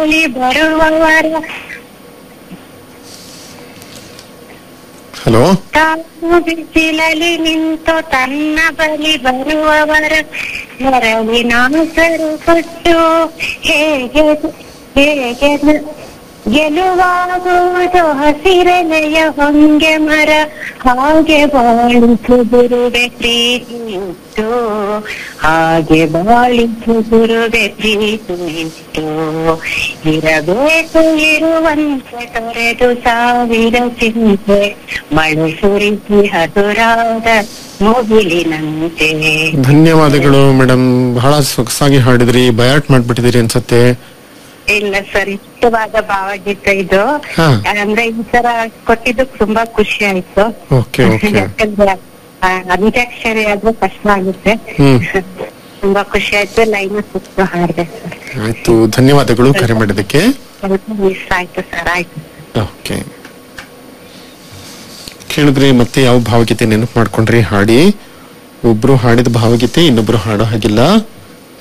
ಇಲ್ಲಿ ಬರುವವರ ಹಲೋ ತಾನು ಬಿಸಿಲಲ್ಲಿ ನಿಂತು ತನ್ನ ಬಳಿ ಬರುವವರ ನೆರವಿನಾಸರು ಕೊಟ್ಟು ಹೇಗೆ ಹೇಗೆ ಗೆಲುವಾಗುವುದು ಹಸಿರೆಲೆಯ ಹೊಂಗೆ ಮರ ಹಾಗೆ ಬಾಳಿಸು ಗುರುವೆ ಪ್ರೀತಿಯಿಟ್ಟು ಹಾಗೆ ಬಾಳಿಸು ಗುರುವೆ ಪ್ರೀತಿಯಿಟ್ಟು ಇರಬೇಕು ಇರುವಂತೆ ತೊರೆದು ಸಾವಿರ ಚಿಂತೆ ಮಳೆ ಸುರಿಸಿ ಹಸುರಾದ ಮುಗಿಲಿನಂತೆ ಧನ್ಯವಾದಗಳು ಮೇಡಮ್ ಬಹಳ ಸೊಗಸಾಗಿ ಹಾಡಿದ್ರಿ ಬಯಾಟ್ ಮಾಡ್ಬಿಟ್ಟಿದ್ದೀರಿ ಅನ್ಸತ್ತೆ ಇಲ್ಲ ಸರ್ ಇಷ್ಟವಾದ ಭಾವಗೀತ ಇದು ಹಾ. ಅಂದ್ರೆ ಈ ತರ ಕೊಟ್ಟಿದ್ದು ತುಂಬಾ ಖುಷಿ ಆಯ್ತು ಓಕೆ ಓಕೆ ಯಾಕಂದ್ರೆ ಆ, ಅಂತ್ಯಾಕ್ಷರಿ ಆದ್ರೂ ಕಷ್ಟ ಆಗುತ್ತೆ ಹ್ಮ್. ತುಂಬಾ ಖುಷಿ ಆಯ್ತು ಲೈನ್ ಸುತ್ತು ಹಾಡ್ದೆ ಸರ್ ಆಯ್ತು ಧನ್ಯವಾದಗಳು ಕರೆ ಮಾಡಿದ್ದಕ್ಕೆ ಸ್ವಲ್ಪ ಮಿಸ್ ಆಯ್ತು ಸರ್ ಆಯ್ತು ಓಕೆ ಕೇಳಿದ್ರಿ ಮತ್ತೆ ಯಾವ ಭಾವಗೀತೆ ನೆನಪು ಮಾಡ್ಕೊಂಡ್ರಿ ಹಾಡಿ ಒಬ್ರು ಹಾಡಿದ ಭಾವಗೀತೆ ಇನ್ನೊಬ್ರು ಹಾಡೋ ಹಾಗಿಲ್ಲ